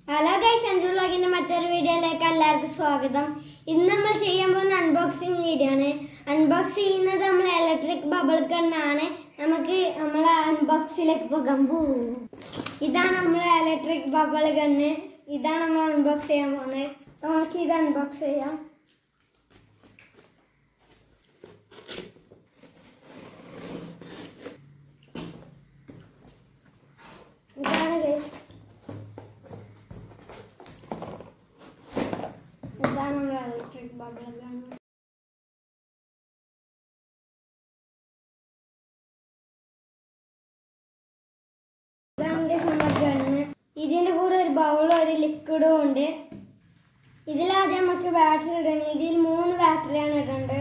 Hello guys അഞ്ചു വ്ളോഗിന്റെ മറ്റൊരു വീഡിയോയിലേക്ക് എല്ലാവർക്കും സ്വാഗതം ഇന്ന് നമ്മൾ ചെയ്യാൻ പോകുന്ന അൺബോക്സിംഗ് വീഡിയോ ആണ് അൺബോക്സ് ചെയ്യുന്നത് നമ്മൾ ഇലക്ട്രിക് ബബിൾ ഗണ്ണാണ് നമുക്ക് നമ്മളെ അൺബോക്സിലേക്ക് പോകാം പൂ ഇതാണ് നമ്മളെ ഇലക്ട്രിക് ബബിൾ ഗണ്ണ് ഇതാണ് നമ്മൾ അൺബോക്സ് ചെയ്യാൻ പോകുന്നത് നമുക്ക് ഇത് അൺബോക്സ് ചെയ്യാം ഇതാണ് ഗൈസ് ഇതാണ് നമ്മുടെ ഇലക്ട്രിക് ബബിൾ ഗൺ ഇതാണ് guys നമ്മുടെ ഗണ്ണ് ഇതിന്റെ കൂടെ ഒരു ബൗളും ഒരു ലിക്വിഡും ഉണ്ട് ഇതിലാദ്യം നമുക്ക് ബാറ്ററി ഇടണം ഇതിൽ മൂന്ന് ബാറ്ററിയാണ് ഇടേണ്ടത്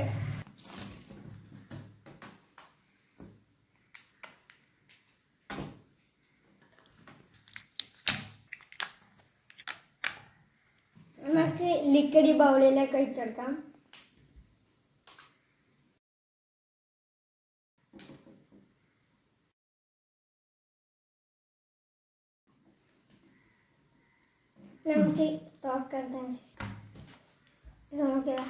നമുക്ക് ലിക്വിഡ് ഈ ബൗളിലേക്ക് ഒഴിച്ചെടുക്കാം നമുക്ക് തുറക്കരുതാണ് ശേഷം ഇത് നോക്കിയതാ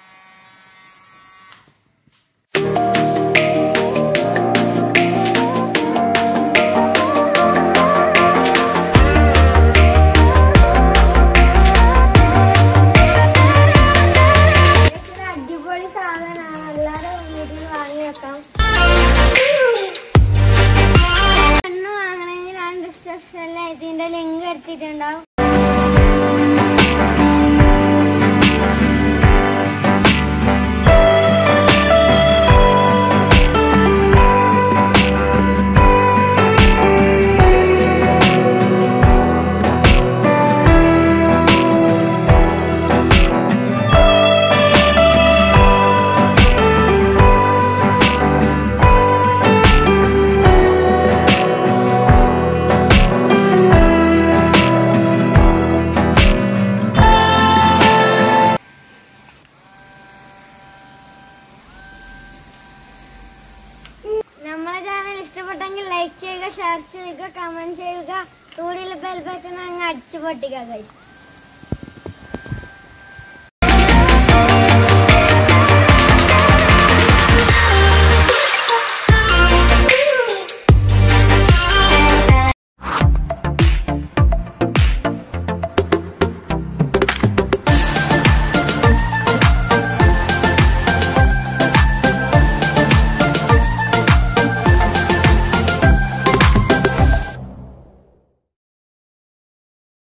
ഇത് അടിപൊളി സാധനമാണ് എല്ലാവരും വീട്ടിൽ വാങ്ങി വെക്കാം കണ്ണ് വാങ്ങണമെങ്കിൽ ഞാൻ ഡിസ്ക്രിപ്ഷനിൽ ഇതിന്റെ ലിങ്ക് എടുത്തിട്ടുണ്ടാവും നമ്മളെ ചാനൽ ഇഷ്ടപ്പെട്ടെങ്കിൽ ലൈക്ക് ചെയ്യുക ഷെയർ ചെയ്യുക കമന്റ് ചെയ്യുക കൂടുതൽ ബെൽ ബട്ടൺ അങ്ങ് അടിച്ചു പൊട്ടിക്കുക guys.